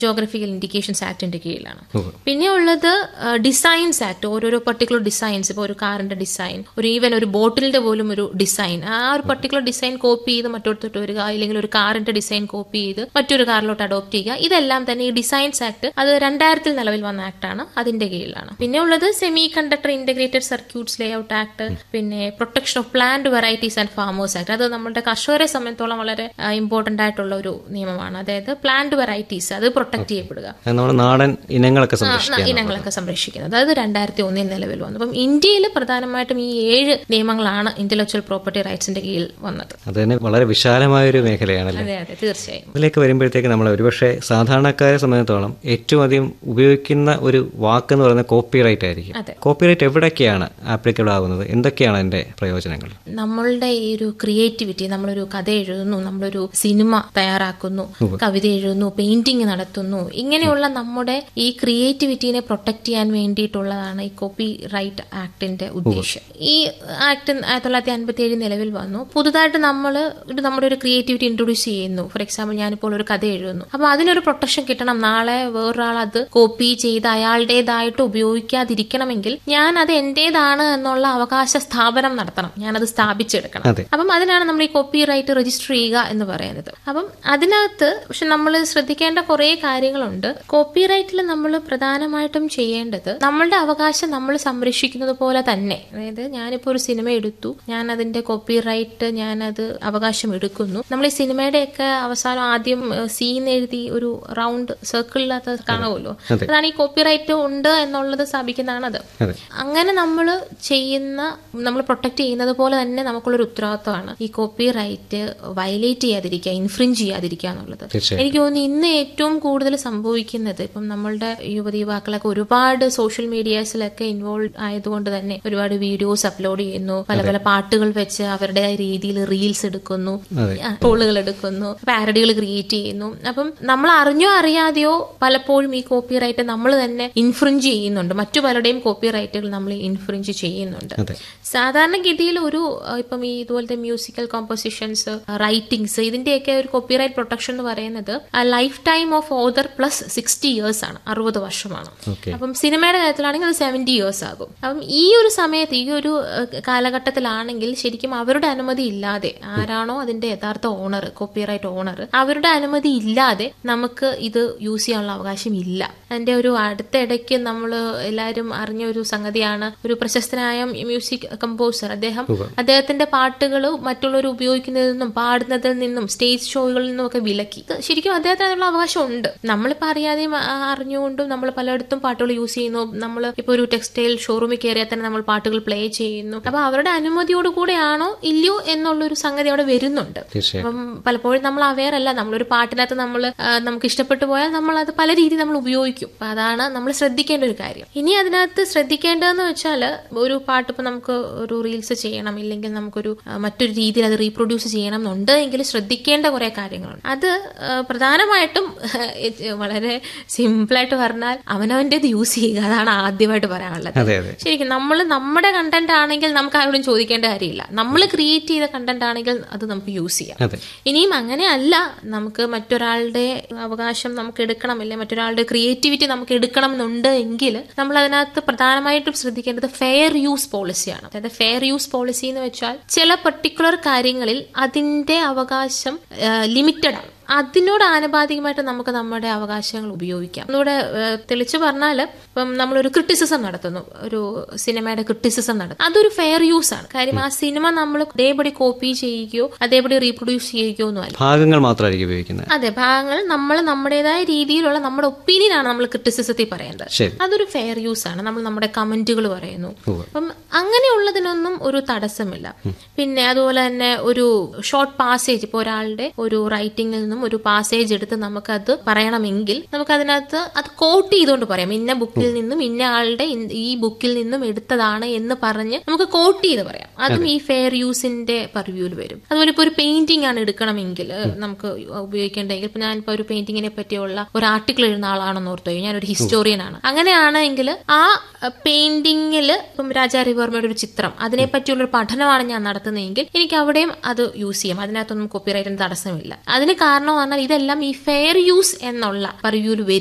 Geographical indications ആക്ടിന്റെ കീഴിലാണ് ഉവ്വ്. പിന്നെ ഉള്ളത് ഡിസൈൻസ് ആക്ട് ഓരോരോ പർട്ടിക്കുലർ ഡിസൈൻസ് ഇപ്പോൾ ഒരു കാറിന്റെ ഡിസൈൻ ഒരു ഈവൻ ഒരു ബോട്ടിലിന്റെ പോലും ഒരു ഡിസൈൻ ആ ഒരു പർട്ടിക്കുലർ ഡിസൈൻ കോപ്പി ചെയ്ത് മറ്റൊരുത്തോട്ട് വരിക അല്ലെങ്കിൽ ഒരു കാറിന്റെ ഡിസൈൻ കോപ്പി ചെയ്ത് മറ്റൊരു കാറിലോട്ട് അഡോപ്റ്റ് ചെയ്യുക ഇതെല്ലാം തന്നെ ഈ ഡിസൈൻസ് ആക്ട് അത് രണ്ടായിരത്തിൽ നിലവിൽ വന്ന ആക്ടാണ് അതിന്റെ കീഴിലാണ് പിന്നെ ഉള്ളത് semiconductor integrated circuits layout act പിന്നെ protection of plant varieties and farmers act അത് നമ്മുടെ കർഷകരെ സംബന്ധിച്ചോളം വളരെ ഇമ്പോർട്ടന്റ് ആയിട്ടുള്ള ഒരു നിയമമാണ് അതായത് പ്ലാന്റ് വെറൈറ്റീസ് അത് പ്രൊട്ടക്ട് ചെയ്യപ്പെടുക അത് നമ്മുടെ നാടൻ ഇനങ്ങളൊക്കെ ആ, സംരക്ഷിക്കാൻ ഇനങ്ങളൊക്കെ സംരക്ഷിക്കുന്നത് അതായത് രണ്ടായിരത്തി ഒന്നിൽ നിലവിൽ വന്നു അപ്പം ഇന്ത്യയിൽ പ്രധാനമായിട്ടും ഈ ഏഴ് നിയമങ്ങളാണ് ഇന്റലക്ച്വൽ പ്രോപ്പർട്ടി റൈറ്റ്സിന്റെ കീഴിൽ വന്നത് അത് തന്നെ വളരെ വിശാലമായ ഒരു മേഖലയാണല്ലേ അതെ അതെ തീർച്ചയായും അതിലേക്ക് വരുമ്പോഴത്തേക്ക് നമ്മൾ ഒരുപക്ഷെ സാധാരണക്കാരെ സംബന്ധിച്ചിടത്തോളം ഏറ്റവും അധികം ഉപയോഗിക്കുന്ന ഒരു വാക്ക് എന്ന് പറയുന്നത് കോപ്പി റൈറ്റ് ആയിരിക്കും അതെ. കോപ്പി റൈറ്റ് എവിടൊക്കെയാണ് ആപ്ലിക്കബിൾ ആകുന്നത് എന്തൊക്കെയാണ് അതിന്റെ പ്രയോജനങ്ങൾ നമ്മളുടെ ഈ ഒരു ക്രിയേറ്റിവിറ്റി നമ്മളൊരു കഥ എഴുതുന്നു നമ്മളൊരു സിനിമ തയ്യാറാക്കുന്നു കവിത എഴുതുന്നു പെയിന്റിംഗ് നടത്തുന്നു ഇങ്ങനെയുള്ള നമ്മുടെ ഈ ക്രിയേറ്റിവിറ്റീനെ പ്രൊട്ടക്ട് ചെയ്യാൻ വേണ്ടിയിട്ടുള്ളതാണ് ഈ കോപ്പി റൈറ്റ് ആക്ടിന്റെ ഉദ്ദേശം ഈ ആക്ട് ആയിരത്തി തൊള്ളായിരത്തി അൻപത്തി ഏഴ് നിലവിൽ വന്നു പുതുതായിട്ട് നമ്മൾ നമ്മുടെ ഒരു ക്രിയേറ്റിവിറ്റി ഇൻട്രൊഡ്യൂസ് ചെയ്യുന്നു ഫോർ എക്സാമ്പിൾ ഞാനിപ്പോൾ ഒരു കഥ എഴുതുന്നു അപ്പൊ അതിനൊരു പ്രൊട്ടക്ഷൻ കിട്ടണം നാളെ വേറൊരാൾ അത് കോപ്പി ചെയ്ത് അയാളുടേതായിട്ട് ഉപയോഗിക്കാതിരിക്കണമെങ്കിൽ ഞാൻ അത് എന്റേതാണ് എന്നുള്ള അവകാശ സ്ഥാപനം നടത്തണം ഞാനത് സ്ഥാപിച്ചെടുക്കണം അതെ. അപ്പം അതിനാണ് നമ്മൾ ഈ കോപ്പി റൈറ്റ് രജിസ്റ്റർ ചെയ്യുക എന്ന് പറയുന്നത് അപ്പം അതിനകത്ത് പക്ഷെ നമ്മൾ ശ്രദ്ധിക്കേണ്ട കുറെ കാര്യങ്ങളുണ്ട് കോപ്പി റൈറ്റിൽ നമ്മൾ പ്രധാനമായിട്ടും ചെയ്യേണ്ടത് നമ്മളുടെ അവകാശം നമ്മൾ സംരക്ഷിക്കുന്നത് പോലെ തന്നെ അതായത് ഞാനിപ്പോൾ ഒരു സിനിമ എടുത്തു ഞാൻ അതിന്റെ കോപ്പി റൈറ്റ് ഞാനത് അവകാശം എടുക്കുന്നു നമ്മൾ ഈ സിനിമയുടെയൊക്കെ അവസാനം ആദ്യം സീൻ എഴുതി ഒരു റൗണ്ട് സർക്കിളിനകത്ത് കാണുമല്ലോ അതെ. അതാണ് ഈ കോപ്പി റൈറ്റ് ഉണ്ട് എന്നുള്ളത് സ്ഥാപിക്കുന്നതാണ് അത് അതെ അങ്ങനെ നമ്മൾ ചെയ്യുന്ന നമ്മൾ പ്രൊട്ടക്ട് ചെയ്യുന്നത് പോലെ തന്നെ നമുക്കുള്ളൊരു ഉത്തരവാദിത്തമാണ് ഈ കോപ്പി റൈറ്റ് വയലേറ്റ് ചെയ്യാതിരിക്കുക ഇൻഫ്രിഞ്ച് ചെയ്യാതിരിക്കുക എന്നുള്ളത് തീർച്ചയായും എനിക്ക് തോന്നുന്നു ഇന്ന് ഏറ്റവും കൂടുതൽ സംഭവിക്കുന്നത് ഇപ്പം നമ്മളുടെ യുവതി യുവാക്കളൊക്കെ ഒരുപാട് സോഷ്യൽ മീഡിയാസിലൊക്കെ ഇൻവോൾവ് ആയതുകൊണ്ട് തന്നെ ഒരുപാട് വീഡിയോസ് അപ്ലോഡ് ചെയ്യുന്നു പല പല പാട്ടുകൾ വെച്ച് അവരുടെ രീതിയിൽ റീൽസ് എടുക്കുന്നു അതെ. ട്രോളുകൾ എടുക്കുന്നു പാരഡികൾ ക്രിയേറ്റ് ചെയ്യുന്നു അപ്പം നമ്മൾ അറിഞ്ഞോ അറിയാതെയോ പലപ്പോഴും ഈ കോപ്പി റൈറ്റ് നമ്മൾ തന്നെ ഇൻഫ്രിഞ്ച് ചെയ്യുന്നുണ്ട് മറ്റു പലരുടെയും കോപ്പി റൈറ്റുകൾ നമ്മൾ ഇൻഫ്രിഞ്ച് ചെയ്യുന്നുണ്ട് അതെ സാധാരണഗതിയിൽ ഒരു അഹ് ഇപ്പം ഈ ഇതുപോലത്തെ മ്യൂസിക്കൽ കോമ്പോസിഷൻസ് റൈറ്റിംഗ്സ് ഇതിന്റെയൊക്കെ ഒരു കോപ്പിറൈറ്റ് പ്രൊട്ടക്ഷൻ എന്ന് പറയുന്നത് life time of author plus sixty years ആണ് അറുപത് വർഷമാണ് ഓക്കെ അപ്പം സിനിമയുടെ കാര്യത്തിലാണെങ്കിൽ അത് സെവന്റി ഇയേഴ്സ് ആകും അപ്പം ഈ ഒരു സമയത്ത് ഈ ഒരു അഹ് കാലഘട്ടത്തിലാണെങ്കിൽ ശരിക്കും അവരുടെ അനുമതി ഇല്ലാതെ ആരാണോ അതിന്റെ യഥാർത്ഥ ഓണർ കോപ്പിറൈറ്റ് ഓണർ അവരുടെ അനുമതി ഇല്ലാതെ നമുക്ക് ഇത് യൂസ് ചെയ്യാനുള്ള അവകാശം ഇല്ല അതിന്റെ ഒരു അടുത്ത ഇടയ്ക്ക് നമ്മൾ എല്ലാവരും അറിഞ്ഞ ഒരു സംഗതിയാണ് ഒരു പ്രശസ്തനായ മ്യൂസിക് കമ്പോസർ അദ്ദേഹം അദ്ദേഹത്തിന്റെ പാട്ടുകൾ മറ്റുള്ളവർ ഉപയോഗിക്കുന്നതിൽ നിന്നും പാടുന്നതിൽ നിന്നും സ്റ്റേജ് ഷോകളിൽ നിന്നും ഒക്കെ വിലക്കി ഇത് ശരിക്കും അദ്ദേഹത്തിന് അതിനുള്ള അവകാശം ഉണ്ട് നമ്മളിപ്പോ അറിയാതെയും ആ, അറിഞ്ഞുകൊണ്ടും നമ്മൾ പലയിടത്തും പാട്ടുകൾ യൂസ് ചെയ്യുന്നു നമ്മൾ ഇപ്പൊ ഒരു ടെക്സ്റ്റൈൽ ഷോറൂമിൽ കയറിയാൽ തന്നെ നമ്മൾ പാട്ടുകൾ പ്ലേ ചെയ്യുന്നു അപ്പൊ അവരുടെ അനുമതിയോട് കൂടെയാണോ ഇല്ലയോ എന്നുള്ളൊരു സംഗതി അവിടെ വരുന്നുണ്ട് തീർച്ചയായും അപ്പം പലപ്പോഴും നമ്മൾ അവെയർ അല്ല നമ്മളൊരു പാട്ടിനകത്ത് നമ്മൾ നമുക്ക് ഇഷ്ടപ്പെട്ടു പോയാൽ നമ്മൾ അത് പല രീതിയിൽ നമ്മൾ ഉപയോഗിക്കും അപ്പൊ അതാണ് നമ്മൾ ശ്രദ്ധിക്കേണ്ട ഒരു കാര്യം ഇനി അതിനകത്ത് ശ്രദ്ധിക്കേണ്ടതെന്ന് വെച്ചാൽ ഒരു പാട്ട് ഇപ്പൊ നമുക്ക് ഒരു റീൽസ് ചെയ്യണം ഇല്ലെങ്കിൽ നമുക്കൊരു ആ, മറ്റൊരു രീതിയിൽ അത് റീപ്രൊഡ്യൂസ് ചെയ്യണം എന്നുണ്ട് എങ്കിൽ ശ്രദ്ധിക്കേണ്ട കുറെ കാര്യങ്ങളുണ്ട് അത് ആ, പ്രധാനമായിട്ടും ഇത് വളരെ സിമ്പിളായിട്ട് പറഞ്ഞാൽ അവനവൻ്റെത് യൂസ് ചെയ്യുക അതാണ് ആദ്യമായിട്ട് പറയാനുള്ളത് അതെ അതെ ശരിക്കും നമ്മൾ നമ്മുടെ കണ്ടന്റ് ആണെങ്കിൽ നമുക്ക് ആരോടും ചോദിക്കേണ്ട കാര്യമില്ല നമ്മൾ ക്രിയേറ്റ് ചെയ്ത കണ്ടന്റ് ആണെങ്കിൽ അത് നമുക്ക് യൂസ് ചെയ്യാം അതെ ഇനിയും അങ്ങനെയല്ല നമുക്ക് മറ്റൊരാളുടെ അവകാശം നമുക്ക് എടുക്കണം അല്ലെ മറ്റൊരാളുടെ ക്രിയേറ്റിവിറ്റി നമുക്ക് എടുക്കണം എന്നുണ്ട് എങ്കിൽ നമ്മൾ അതിനകത്ത് പ്രധാനമായിട്ടും ശ്രദ്ധിക്കേണ്ടത് ഫെയർ യൂസ് പോളിസിയാണ് അതായത് ഫെയർ യൂസ് പോളിസി എന്ന് വെച്ചാൽ ചില പർട്ടിക്കുലർ കാര്യങ്ങളിൽ അതിന്റെ അവകാശം ലിമിറ്റഡ് ആണ് അതിനോട് ആനുപാതികമായിട്ട് നമുക്ക് നമ്മുടെ അവകാശങ്ങൾ ഉപയോഗിക്കാം ഒന്നുകൂടെ ഏഹ്, തെളിച്ചു പറഞ്ഞാൽ ഇപ്പം നമ്മളൊരു ക്രിറ്റിസിസം നടത്തുന്നു ഒരു സിനിമയുടെ ക്രിറ്റിസിസം നടത്തുന്നു അതൊരു ഫെയർ യൂസ് ആണ് കാര്യം ആ സിനിമ നമ്മൾ അതേപടി കോപ്പി ചെയ്യുകയോ അതേപടി റീപ്രൊഡ്യൂസ് ചെയ്യുകയോ ഒന്നും അല്ല ഭാഗങ്ങൾ മാത്രമായിരിക്കും ഉപയോഗിക്കുന്നത് അതെ ഭാഗങ്ങൾ നമ്മൾ നമ്മുടേതായ രീതിയിലുള്ള നമ്മുടെ ഒപ്പീനിയൻ ആണ് നമ്മൾ ക്രിറ്റിസിസത്തിൽ പറയേണ്ടത് ശരി അതൊരു ഫെയർ യൂസ് ആണ് നമ്മൾ നമ്മുടെ കമന്റുകൾ പറയുന്നു ഉവ്വ്. അപ്പം അങ്ങനെയുള്ളതിനൊന്നും ഒരു തടസ്സമില്ല പിന്നെ അതുപോലെ തന്നെ ഒരു ഷോർട്ട് പാസേജ് ഇപ്പോൾ ഒരാളുടെ ഒരു റൈറ്റിംഗിൽ നിന്നും ഒരു പാസേജ് എടുത്ത് നമുക്കത് പറയണമെങ്കിൽ നമുക്ക് അതിനകത്ത് അത് കോട്ട് ചെയ്തുകൊണ്ട് പറയാം ഇന്ന ബുക്കിൽ നിന്നും ഇന്ന ആളുടെ ഇൻ- ഈ ബുക്കിൽ നിന്നും എടുത്തതാണ് എന്ന് പറഞ്ഞ് നമുക്ക് കോട്ട് ചെയ്ത് പറയാം അതും ഈ ഫെയർ യൂസിന്റെ പർവ്യൂവിൽ വരും അതുപോലെ ഇപ്പോൾ ഒരു പെയിന്റിംഗ് ആണ് എടുക്കണമെങ്കിൽ നമുക്ക് ഉപയോഗിക്കേണ്ടെങ്കിൽ ഇപ്പൊ ഞാനിപ്പോ ഒരു പെയിന്റിങ്ങിനെ പറ്റിയുള്ള ഒരു ആർട്ടിക്കിൾ എഴുതുന്ന ആളാണെന്ന് ഓർത്തോ ഞാനൊരു ഹിസ്റ്റോറിയൻ ആണ് അങ്ങനെയാണെങ്കിൽ ആ പെയിന്റിങ്ങിൽ ഇപ്പം രാജാ രവിവർമ്മയുടെ ഒരു ചിത്രം അതിനെ പറ്റിയുള്ള ഒരു പഠനമാണ് ഞാൻ നടത്തുന്നതെങ്കിൽ എനിക്ക് അവിടെയും അത് യൂസ് ചെയ്യാം അതിനകത്തൊന്നും കോപ്പിറൈറ്റിന് തടസ്സമില്ല അതിന് കാരണം കാരണം എന്ന് പറഞ്ഞാൽ ഇതെല്ലാം ഈ ഫെയർ യൂസ് എന്നുള്ള പറയൂല്